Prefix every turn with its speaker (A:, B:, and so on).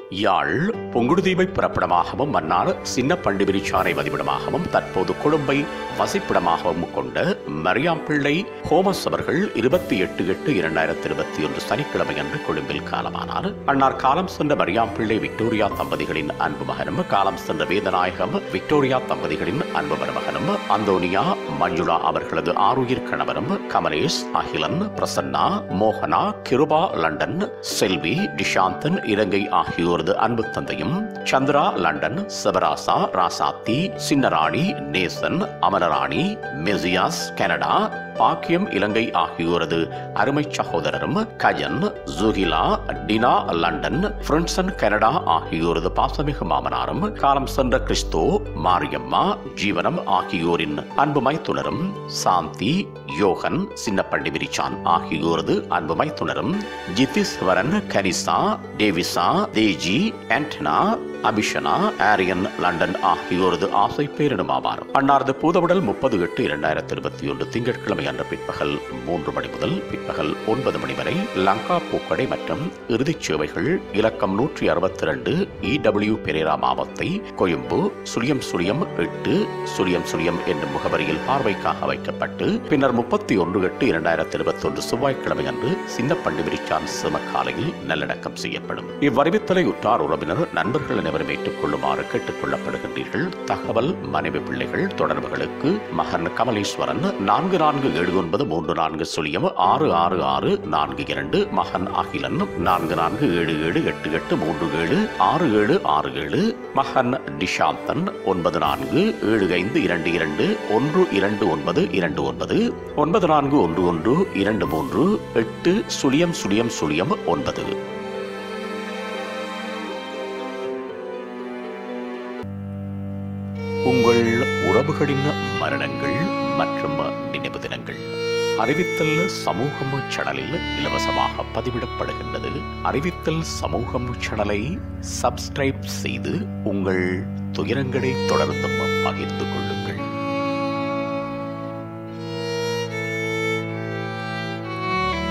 A: யாழ் புங்குடுதீவை பிறப்பிடமாகவும் மன்னார் சின்ன பண்டிபிரிச்சானை வதிவிடமாகவும் தற்போது கொழும்பை வசிப்பிடமாகவும் கொண்ட மரியாம் பிள்ளை ஹோமஸ் அவர்கள் இருபத்தி எட்டு எட்டு இரண்டாயிரத்தி இருபத்தி ஒன்று சனிக்கிழமை அன்று கொழும்பில் காலமானார் அன்னார் காலம் சென்ற மரியாம் பிள்ளை விக்டோரியா தம்பதிகளின் அன்பு மகனும் காலம் சென்ற வேதநாயகம் விக்டோரியா தம்பதிகளின் அன்பு மருமகனும் அந்தோனியா மஞ்சுளா அவர்களது ஆருயிர் கணவரும் கமலேஷ் அகிலன் பிரசன்னா மோகனா கிருபா லண்டன் செல்வி டிஷாந்தன் இலங்கை ஆகியோரது அன்பு தந்தையும் Chandra London Sivarasa Rasathi Chinnarani Nesan Amararani Messias Canada Bakkiyam Ilangai ஆகியோரது அருமை சகோதரரும் Kajan Jugila Dina London Prinson Canada ஆகியோரது பாசமிகு மாமனாரும் காலம் சென்ற கிறிஸ்தோ மாரியம்மா ஜீவனம் ஆகியோரின் அன்பு மைத்துனரும் சாந்தி யோகன் சின்னப்பள்ளி விரிச்சான் ஆகியோரது அன்பு மைத்துனரும் ஜிதிஸ்வரன் கனிசா டேவிசா தேஜி ஆண்டனா அபிஷனா ஆரியன் லண்டன் ஆகியோரது ஆசை பேரினுமாவார் அன்னாரது பூதவுடல் முப்பது எட்டு இரண்டாயிரத்தி இருபத்தி ஒன்று திங்கட்கிழமை அன்று பிற்பகல் மூன்று மணி முதல் பிற்பகல் ஒன்பது மணி வரை லங்கா பூக்கடை மற்றும் இறுதிச் சேவைகள் இலக்கம் நூற்றி அறுபத்தி ரெண்டு இடபிள்யூ பெரேரா மாவத்தை கொழும்பு சுழியம் சுழியம் எட்டு சுழியம் சுழியம் என்னும் முகவரியில் பார்வைக்காக வைக்கப்பட்டு பின்னர் முப்பத்தி ஒன்று எட்டு இரண்டாயிரத்தி இருபத்தி ஒன்று செவ்வாய்க்கிழமை அன்று சின்னப்பள்ளி விரிச்சான் சிமக்காலையில் நல்லடக்கம் செய்யப்படும் இவ்வறிவித்தலை உற்றார் உறவினர் நண்பர்கள் அனைவரும் ஏற்றுக்கொள்ளுமாறு கேட்டுக் கொள்ளப்படுகின்றீர்கள் தகவல் மனைவி பிள்ளைகள் தொடர்புகளுக்கு மகன் கமலேஸ்வரன் நான்கு நான்கு ஏழு ஒன்பது மூன்று நான்கு சுழியம் ஆறு ஆறு ஆறு நான்கு இரண்டு மகன் அகிலன் நான்கு நான்கு ஏழு ஏழு எட்டு எட்டு மூன்று ஏழு ஆறு ஏழு ஆறு ஏழு மகன் டிஷாந்தன் ஒன்பது நான்கு ஏழு ஐந்து இரண்டு இரண்டு ஒன்று இரண்டு ஒன்பது இரண்டு ஒன்பது ஒன்பது நான்கு ஒன்று ஒன்று இரண்டு மூன்று எட்டு சுழியம் சுழியம் சுழியம் ஒன்பது உங்கள் உறவுகளின் மரணங்கள் மற்றும் நினைவு தினங்கள் அறிவித்தல் சமூகம் சேனலில் இலவசமாக பதிவிடப்படுகின்றது அறிவித்தல் சமூகம் சேனலை சப்ஸ்கிரைப் செய்து உங்கள் துயரங்களை தொடர்ந்தும் பகிர்ந்து கொள்ளுங்கள்